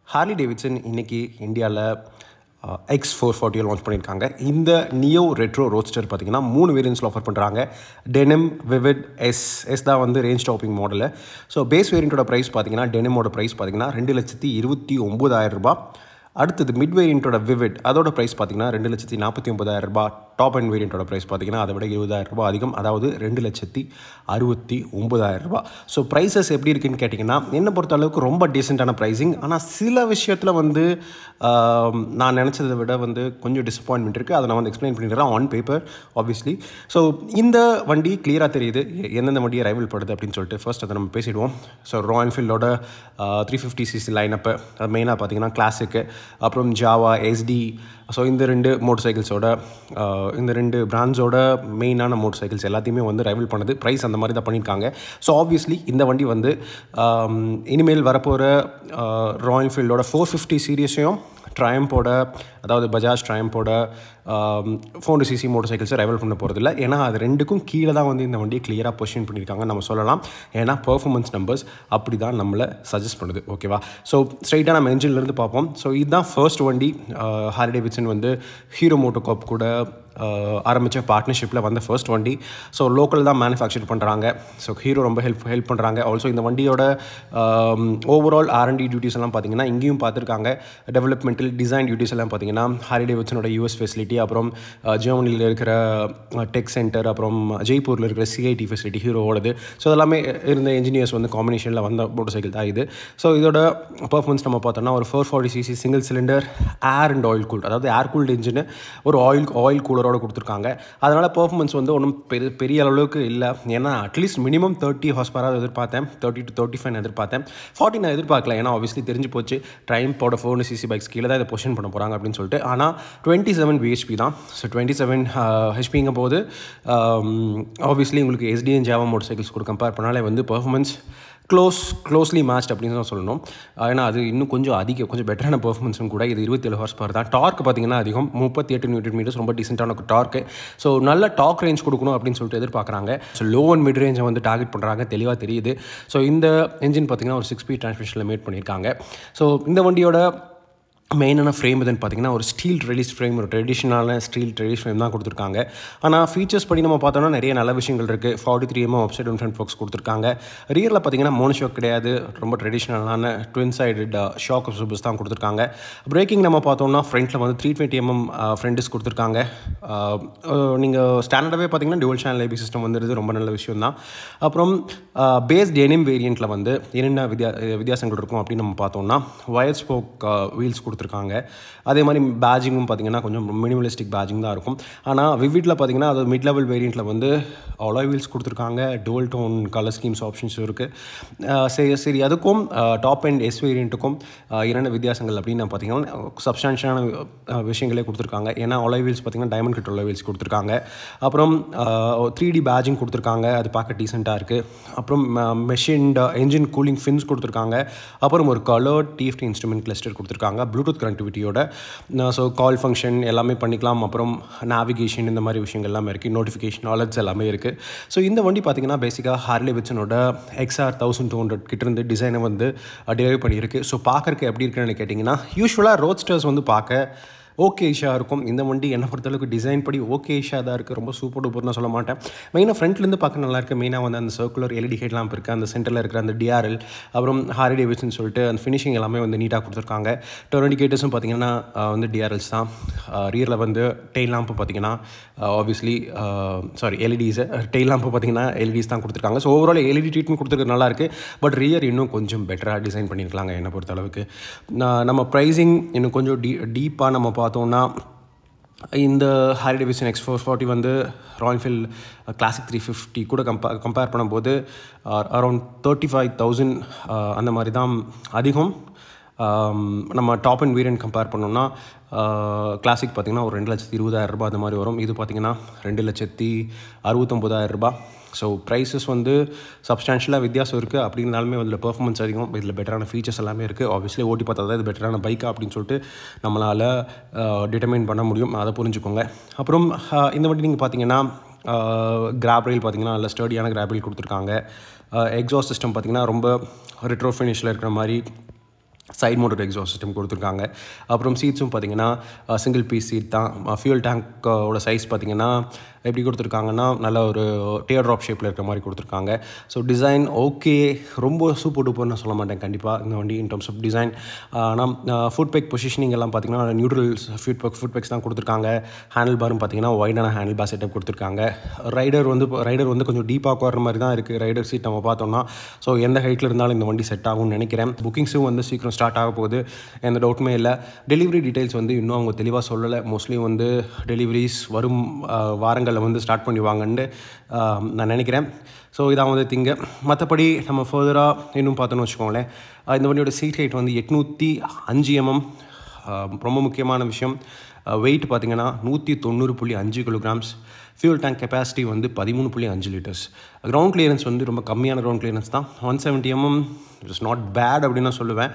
Harley Davidson இன்னைக்கு இந்தியாவில் X four ஃபார்ட்டியை launch பண்ணியிருக்காங்க இந்த நியோ ரெட்ரோ ரோட்ஸ்டர் பார்த்தீங்கன்னா மூணு வேரியன்ஸில் ஆஃபர் பண்ணுறாங்க டெனிம் விவிட் எஸ் எஸ் தான் வந்து range topping model so base வேரியண்ட்டோட ப்ரைஸ் பார்த்தீங்கன்னா டெனிமோட ப்ரைஸ் பார்த்தீங்கன்னா ரெண்டு லட்சத்தி இருபத்தி ஒம்பதாயிரம் ரூபாய் அடுத்தது மிட் வேரியண்ட்டோட விவிட் அதோட ப்ரைஸ் பார்த்தீங்கன்னா ரெண்டு லட்சத்தி நாற்பத்தி ஒம்பதாயிரம் ரூபாய் டாப் அண்ட் வேரியண்ட்டோட ப்ரைஸ் பார்த்தீங்கன்னா அதை விட இருபதாயிரம் ரூபாய் அதிகம் அதாவது ரெண்டு லட்சத்தி அறுபத்தி ஒம்பதாயிரம் ரூபாய் ஸோ ப்ரைஸஸ் எப்படி இருக்குன்னு கேட்டிங்கன்னா என்னை பொறுத்த அளவுக்கு ரொம்ப டீசெண்டான ப்ரைஸிங் ஆனால் சில விஷயத்தில் வந்து ஆம், நான் நினச்சதை விட வந்து கொஞ்சம் டிசப்பாயின்மெண்ட் இருக்குது அதை நான் வந்து எக்ஸ்பிளைன் பண்ணிடுறேன் ஆன் பேப்பர் ஆப்வியஸ்லி ஸோ இந்த வண்டி கிளியராக தெரியுது எ- எந்தெந்த வண்டியை ரைவல் படுது அப்படின்னு சொல்லிட்டு ஃபர்ஸ்ட் அதை நம்ம பேசிடுவோம் ஸோ ராயல் என்ஃபீல்டோட த்ரீ ஃபிஃப்டி சிசி லைனப்பு அது மெயினாக பார்த்தீங்கன்னா கிளாசிக்கு அப்புறம் ஜாவா எஸ்டி ஸோ இந்த ரெண்டு மோட்டர் சைக்கிள்ஸோட இந்த ரெண்டு பிராண்ட்ஸோட மெயினான மோட்டர் சைக்கிள்ஸ் எல்லாத்தையுமே வந்து ரைவல் பண்ணுது ப்ரைஸ் அந்த மாதிரி தான் பண்ணியிருக்காங்க ஸோ ஆப்வியஸ்லி இந்த வண்டி வந்து ஆம், இனிமேல் வரப்போகிற ராயல் என்ஃபீல்டோட ஃபோர் ஃபிஃப்டி சீரியஸையும் ட்ரயம்போட அதாவது பஜாஜ் ட்ரயம்போட ஃபோர் சிசி மோட்டர் சைக்கிள்ஸை ரைவல் பண்ண போகிறதில்ல ஏன்னா அது ரெண்டுக்கும் கீழே தான் வந்து இந்த வண்டியை கிளியராக பொசிஷன் பண்ணியிருக்காங்க நம்ம சொல்லலாம் ஏன்னா பெர்ஃபார்மன்ஸ் நம்பர்ஸ் அப்படி தான் நம்மளை சஜஸ்ட் பண்ணுது ஓகேவா ஸோ ஸ்ட்ரைட்டாக நம்ம என்ஜின்லேருந்து பார்ப்போம் ஸோ இதுதான் ஃபர்ஸ்ட் வண்டி ஹாரி டேவிட்சன் வந்து ஹீரோ மோட்டோ காப் கூட ஆரம்பித்த பார்ட்னர்ஷிப்பில் வந்த ஃபர்ஸ்ட் வண்டி ஸோ லோக்கல் தான் மேனுஃபேக்சர் பண்ணுறாங்க ஸோ ஹீரோ ரொம்ப ஹெல்ப் ஹெல்ப் பண்ணுறாங்க ஆல்சோ இந்த வண்டியோட ஓவரால் ஆர்என்டி டியூட்டிஸ் எல்லாம் பார்த்தீங்கன்னா இங்கேயும் பார்த்துருக்காங்க டெவலப்மெண்டல் டிசைன் டியூட்டிஸ் எல்லாம் பார்த்தீங்கன்னா ஹாரி டேவிட்சனோட யூஎஸ் ஃபெசிலிட்டி அப்புறம் ஜெர்மனியில் இருக்கிற டெக் சென்டர் அப்புறம் ஜெய்ப்பூரில் இருக்கிற சிஐடி ஃபெசிலிட்டி ஹீரோவோடது ஸோ அதெல்லாமே இருந்த இன்ஜினியர்ஸ் வந்து காம்பினேஷனில் வந்த மோட்டர் சைக்கிள் தான் இது ஸோ இதோட பர்ஃபார்மன்ஸ் நம்ம பார்த்தோம்னா ஒரு four forty CC single cylinder air and oil cooled அதாவது ஏர் கூல்டு இன்ஜின் ஒரு ஆயில் ஆயில் கூலரோட கொடுத்துருக்காங்க அதனால் பெர்ஃபார்மன்ஸ் வந்து ஒன்றும் பெரிய பெரிய அளவுக்கு இல்லை ஏன்னா அட்லீஸ்ட் மினிமம் தேர்ட்டி ஹார்ஸ் பராவது எதிர்பார்த்தேன் தேர்ட்டி டு தேர்ட்டி ஃபைவ் எதிர்பார்த்தேன் ஃபார்ட்டி நான் எதிர்பார்க்கல ஏன்னா ஆப்வியஸ்லி தெரிஞ்சு போச்சு ட்ரைம் போட ஃபோர் சிசி பைக்ஸ் கீழே தான் இதை பொசிஷன் பண்ண போகிறாங்க அப்படின்னு சொல்லிட்டு ஆனால் டுவெண்ட்டி செவன் பிஹெச்பி தான் ஸோ டுவெண்ட்டி செவன் ஹெச்பிங்கும் போது ஆப்வியஸ்லி உங்களுக்கு எஸ்டிஎன் ஜாவா மோட்டர் சைக்கிள்ஸ் கூட கம்பேர் பண்ணாலே வந்து பெர்ஃபார்மன்ஸ் க்ளோஸ் க்ளோஸ்லி மேட்ச் அப்படின்னு தான் சொல்லணும் ஏன்னா அது இன்னும் கொஞ்சம் அதிக கொஞ்சம் பெட்டரான பெர்ஃபார்மன்ஸும் கூட இது இருபத்தேழு ஹார்ஸ் பவர் தான் டார்க் பார்த்தீங்கன்னா அதிகம் முப்பத்தி எட்டு நியூட்டன் மீட்டர்ஸ் ரொம்ப டீசெண்டான டார்க்கு ஸோ நல்ல டாக் ரேஞ்ச் கொடுக்கணும் அப்படின்னு சொல்லிட்டு எதிர்பார்க்குறாங்க ஸோ லோ அண்ட் மிட் ரேஞ்சை வந்து டார்கெட் பண்ணுறாங்க தெளிவாக தெரியுது ஸோ இந்த என்ஜின் பார்த்தீங்கன்னா ஒரு சிக்ஸ் ஸ்பீட் டிரான்ஸ்மிஷனில் மேட் பண்ணியிருக்காங்க ஸோ இந்த வண்டியோட மெயினான ஃப்ரேம் எதுன்னு பார்த்தீங்கன்னா ஒரு ஸ்டீல் ரிலீஸ் ஃப்ரேம் ஒரு ட்ரெடிஷ்னலான ஸ்டீல் ட்ரெடிஷ் ஃப்ரேம் தான் கொடுத்துருக்காங்க ஆனால் ஃபீச்சர்ஸ் படி நம்ம பார்த்தோம்னா நிறைய நல்ல விஷயங்கள் இருக்குது forty three MM upside down front forks கொடுத்துருக்காங்க ரியரில் பார்த்தீங்கன்னா மோனோ ஷாக் கிடையாது ரொம்ப ட்ரெடிஷ்னலான ட்வின் சைடட் ஷாக் அப்சர்பர்ஸ் தான் கொடுத்துருக்காங்க பிரேக்கிங் நம்ம பார்த்தோம்னா ஃப்ரண்ட்டில் வந்து த்ரீ டுவெண்ட்டி எம்எம் ஃப்ரண்ட்ஸ் கொடுத்துருக்காங்க நீங்கள் ஸ்டாண்டர்டாகவே பார்த்தீங்கன்னா டியூவல் சேனல் ஐபி சிஸ்டம் வந்துருது ரொம்ப நல்ல விஷயம் தான் அப்புறம் பேஸ் டெனிம் வேரியண்ட்டில் வந்து என்னென்ன வித்தியா வித்தியாசங்கள் இருக்கும் அப்படின்னு நம்ம பார்த்தோம்னா வயர் ஸ்போக் வீல்ஸ் கொடுத்துருக்காங்க அதே மாதிரி பேஜிங்கும் பார்த்தீங்கன்னா கொஞ்சம் மினிமலிஸ்டிக் பேஜிங் தான் இருக்கும் ஆனால் விவிட்டில் பார்த்தீங்கன்னா அது மிட் லெவல் வேரியண்ட்டில் வந்து அலாய் வீல்ஸ் கொடுத்துருக்காங்க டுவல் டோன் கலர் ஸ்கீம்ஸ் ஆப்ஷன்ஸும் இருக்குது சரி சரி அதுக்கும் டாப் அண்ட் எஸ் வேரியண்ட்டுக்கும் என்னென்ன வித்தியாசங்கள் அப்படின்னு பார்த்தீங்கன்னா சப்ஸ்டான்ஷியலான விஷயங்களே கொடுத்துருக்காங்க ஏன்னா அலாய் வீல்ஸ் பார்த்தீங்கன்னா டைமண்ட் கட் அலாய் வீல்ஸ் கொடுத்துருக்காங்க அப்புறம் த்ரீ டி பேஜிங் கொடுத்துருக்காங்க அது பார்க்க டீசெண்டாக இருக்குது அப்புறம் மெஷின்ட் என்ஜின் கூலிங் ஃபின்ஸ் கொடுத்துருக்காங்க அப்புறம் ஒரு கலர் டிஎஃப்டி இன்ஸ்ட்ருமெண்ட் கிளஸ்டர் கொடுத்துருக்காங்க ப்ளூடூத் கனெக்டிவிட்டியோட ஸோ கால் ஃபங்க்ஷன் எல்லாமே பண்ணிக்கலாம் அப்புறம் நேவிகேஷன் இந்த மாதிரி விஷயங்கள் எல்லாமே இருக்குது நோட்டிஃபிகேஷன் நாலேஜ் எல்லாமே இருக்குது ஸோ இந்த வண்டி பார்த்தீங்கன்னா பேசிக்காக ஹார்லி விட்சனோட எக்ஸ்ஆர் தௌசண்ட் டூ ஹண்ட்ரட் கிட்டேருந்து டிசைனை வந்து டெலிவரி பண்ணியிருக்கு ஸோ பார்க்கறக்கு எப்படி இருக்குன்னு கேட்டிங்கன்னா யூஸ்வலாக ரோட்ஸ்டர்ஸ் வந்து பார்க்க ஓகேஷாக இருக்கும் இந்த வண்டி என்னை பொறுத்தளவுக்கு டிசைன் படி ஓகேஷாக தான் இருக்குது ரொம்ப சூப்பர் டூப்பர்னு சொல்ல மாட்டேன் மெயினாக ஃப்ரண்ட்லேருந்து பார்க்க நல்லா இருக்குது மெயினாக வந்து அந்த சர்க்குலர் எல்இடி ஹெட் லாம்ப் இருக்குது அந்த சென்டரில் இருக்கிற அந்த டிஆர்எல் அப்புறம் ஹாரி டேவிட்ஸ்னு சொல்லிட்டு அந்த ஃபினிஷிங் எல்லாமே வந்து நீட்டாக கொடுத்துருக்காங்க டோர் இண்டிகேட்டர்ஸும் பார்த்தீங்கன்னா அஹ், வந்து டிஆர்எல்ஸ் தான் ரியரில் வந்து டெய்ல் லாம்ப்பு பார்த்தீங்கன்னா obviously sorry LEDs tail lamp பார்த்தீங்கன்னா எல்இடிஸ் தான் கொடுத்துருக்காங்க ஸோ ஓவரால் எல்இடி ட்ரீட்மெண்ட் கொடுத்துருக்கு நல்லா இருக்குது பட் ரியர் இன்னும் கொஞ்சம் பெட்டராக டிசைன் பண்ணியிருக்கலாங்க என்னை பொறுத்த அளவுக்கு நான் நம்ம ப்ரைஸிங் இன்னும் கொஞ்சம் டீ டீப்பாக நம்ம பார்த்தோம்னா இந்த Harley Davidson X four forty வந்து royal Enfield classic three fifty கூட கம்பே கம்பேர் பண்ணும்போது அரௌண்ட் தேர்ட்டி ஃபைவ் தௌசண்ட் அந்த மாதிரி தான் அதிகம் ஆம், நம்ம டாப் அண்ட் வேரியன்ட் கம்பேர் பண்ணோம்னா கிளாசிக் பார்த்திங்கன்னா ஒரு ரெண்டு லட்சத்தி இருபதாயிரம் ரூபாய் அந்த மாதிரி வரும் இது பார்த்திங்கன்னா ரெண்டு லட்சத்தி அறுபத்தொம்போதாயிரம் ரூபாய் ஸோ ப்ரைஸஸ் வந்து சப்ஸ்டான்ஷியலாக வித்தியாசம் இருக்குது அப்படின்னாலுமே இதில் பெர்ஃபார்மன்ஸ் அதிகம் இதில் பெட்டரான ஃபீச்சர்ஸ் எல்லாமே இருக்குது ஆப்வியஸ்லி ஓட்டி பார்த்தா தான் இது பெட்டரான பைக்கா அப்படின்னு சொல்லிட்டு நம்மளால் டிட்டர்மைன் பண்ண முடியும் அதை புரிஞ்சுக்கோங்க அப்புறம் ஆஹ், இந்த வண்டி நீங்கள் பார்த்தீங்கன்னா கிராப் ரயில் பார்த்தீங்கன்னா நல்ல ஸ்டடியான கிராப் ரயில் கொடுத்துருக்காங்க எக்ஸாஸ்ட் சிஸ்டம் பார்த்தீங்கன்னா ரொம்ப ரிட்ரோ ஃபினிஷில் இருக்கிற மாதிரி சைட் மோட்டர் எக்ஸாஸ்ட் சிஸ்டம் கொடுத்துருக்காங்க அப்புறம் சீட்ஸும் பார்த்தீங்கன்னா சிங்கிள் பீஸ் சீட் தான் ஃபியூல் டேங்கோட சைஸ் பார்த்தீங்கன்னா எப்படி கொடுத்துருக்காங்கன்னா நல்ல ஒரு டியர் ட்ராப் ஷேப்பில் இருக்கிற மாதிரி கொடுத்துருக்காங்க ஸோ டிசைன் ஓகே ரொம்ப சூப்பர் டூப்பர்னு சொல்ல மாட்டேன் கண்டிப்பாக இந்த வண்டி இன் டர்ம்ஸ் ஆஃப் டிசைன் ஆனால் ஃபுட் பேக் பொசிஷனிங் எல்லாம் பார்த்தீங்கன்னா neutrals foot peg foot pegs தான் கொடுத்துருக்காங்க ஹேண்டில் பாரும் பார்த்தீங்கன்னா ஒய்டான ஹேண்டில் பார் செட்டப் கொடுத்துருக்காங்க ரைடர் வந்து ரைடர் வந்து கொஞ்சம் டீப்பாக உட்கார மாதிரி தான் இருக்குது ரைடர் சீட் நம்ம பார்த்தோம்னா ஸோ எந்த ஹைட்டில் இருந்தாலும் இந்த வண்டி செட் ஆகும்னு நினைக்கிறேன் புக்கிங்ஸும் வந்து சீக்கிரம் ஸ்டார்ட் ஆக போகுது எந்த டவுட்டுமே இல்லை டெலிவரி டீட்டெயில்ஸ் வந்து இன்னும் அவங்க தெளிவாக சொல்லலை மோஸ்ட்லி வந்து டெலிவரிஸ் வரும் வாரங்களில் வந்து ஸ்டார்ட் பண்ணுவாங்கன்னு நான் நினைக்கிறேன் ஸோ இதான் வந்து திங்க மற்றபடி நம்ம ஃபர்தராக இன்னும் பார்த்தோன்னு வச்சுக்கோங்களேன் இந்த வண்டியோட சீட் ஹைட் வந்து எட்நூற்றி அஞ்சு எம்எம் ரொம்ப முக்கியமான விஷயம் வெயிட் பார்த்தீங்கன்னா நூற்றி தொண்ணூறு புள்ளி அஞ்சு கிலோகிராம்ஸ் ஃபியூல் டேங்க் கெப்பாசிட்டி வந்து பதிமூணு புள்ளி அஞ்சு லிட்டர்ஸ் கிரவுண்ட் கிளியரன்ஸ் வந்து ரொம்ப கம்மியான கிரவுண்ட் கிளியரன்ஸ் தான் one seventy MM it's not bad அப்படின்னு நான் சொல்லுவேன்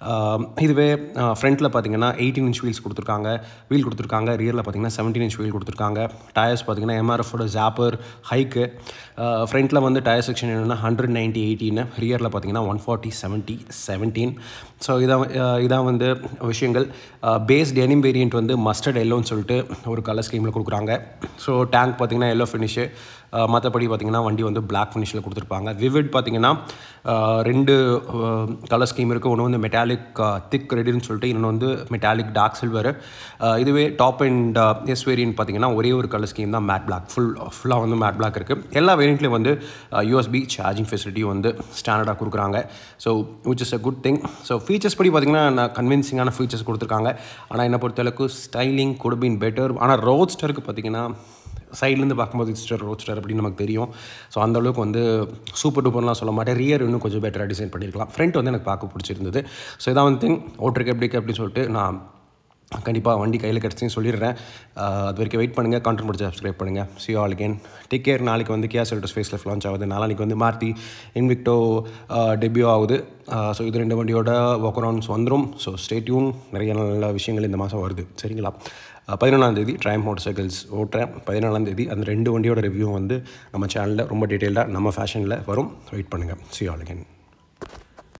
இதுவே ஃப்ரண்ட்டில் பார்த்தீங்கன்னா எயிட்டீன் இன்ச் வீல்ஸ் கொடுத்துருக்காங்க வீல் கொடுத்துருக்காங்க ரியரில் பார்த்தீங்கன்னா செவன்டீன் இன்ச் வீல் கொடுத்துருக்காங்க டயர்ஸ் பார்த்தீங்கன்னா எம்ஆர்எஃபோட ஜாப்பர் ஹைக்கு ஃப்ரண்ட்டில் வந்து டயர் செக்ஷன் என்னென்னா ஹண்ட்ரட் நைன்ட்டி எயிட்டின்னு ரியரில் பார்த்தீங்கன்னா one forty seventy seventeen so இதான் இதான் வந்து விஷயங்கள் பேஸ் டெனிம் வேரியண்ட் வந்து மஸ்டர்ட் எல்லோன்னு சொல்லிட்டு ஒரு கலர் ஸ்கீமில் கொடுக்குறாங்க ஸோ டேங்க் பார்த்தீங்கன்னா எல்லோ ஃபினிஷு மற்றபடி பார்த்திங்கன்னா வண்டி வந்து பிளாக் ஃபினிஷில் கொடுத்துருப்பாங்க விவிட் பார்த்திங்கன்னா ரெண்டு கலர் ஸ்கீம் இருக்குது ஒன்று வந்து மெட்டாலிக் திக் ரெடின்னு சொல்லிட்டு இன்னொன்று வந்து மெட்டாலிக் டார்க் சில்வர் இதுவே டாப் அண்ட் எஸ் வேரியன்ட் பார்த்திங்கன்னா ஒரே ஒரு கலர் ஸ்கீம் தான் மேட் பிளாக் ஃபுல் ஃபுல்லாக வந்து மேட் பிளாக் இருக்குது எல்லா வேரியண்ட்லேயும் வந்து யூஎஸ்பி சார்ஜிங் ஃபெசிலிட்டி வந்து ஸ்டாண்டர்டாக கொடுக்குறாங்க so which is a good thing so features படி பார்த்திங்கன்னா நான் கன்வின்சிங்கான ஃபீச்சர்ஸ் கொடுத்துருக்காங்க ஆனால் என்னை பொறுத்தளவுக்கு ஸ்டைலிங் குட் பீன் பெட்டர் ஆனால் ரோட்ஸ்டருக்கு பார்த்திங்கன்னா சைட்லேருந்து பார்க்கும்போது ஸ்டர் ரோட்ஸ்டர் அப்படின்னு நமக்கு தெரியும் ஸோ அந்தளவுக்கு வந்து சூப்பர் டூப்பர்லாம் சொல்ல மாட்டேன் ரியர் இன்னும் கொஞ்சம் பெட்டராக டிசைன் பண்ணியிருக்கலாம் ஃப்ரண்ட் வந்து எனக்கு பார்க்க பிடிச்சிருந்தது ஸோ இதான் வந்து திங் ஓட்டருக்கு எப்படி அப்படின்னு சொல்லிட்டு நான் கண்டிப்பாக வண்டி கையில் கிடச்சின்னு சொல்லிடுறேன் அது வரைக்கும் வெயிட் பண்ணுங்கள் கான்டென்ட் முடிச்சு சப்ஸ்கிரைப் பண்ணுங்கள் see all again take care நாளைக்கு வந்து Kia Seltos facelift launch ஆகுது நாளைக்கு வந்து மாருதி இன்விக்டோ டெபியூ ஆகுது ஸோ இது ரெண்டு வண்டியோட ஒர்க் அரவுண்ட்ஸ் வந்துடும் ஸோ ஸ்டேட்யூன் நிறைய நல்ல விஷயங்கள் இந்த மாதம் வருது சரிங்களா பதினொன்றாந்தேதி ட்ரைம் மோட்டர் சைக்கிள்ஸ் ஓட்டுறேன் பதினாலாந்தேதி அந்த ரெண்டு வண்டியோட ரிவ்யூ வந்து நம்ம சேனலில் ரொம்ப டீட்டெயில்டாக நம்ம ஃபேஷனில் வரும் வெயிட் பண்ணுங்கள் சி ஆல் அகேன்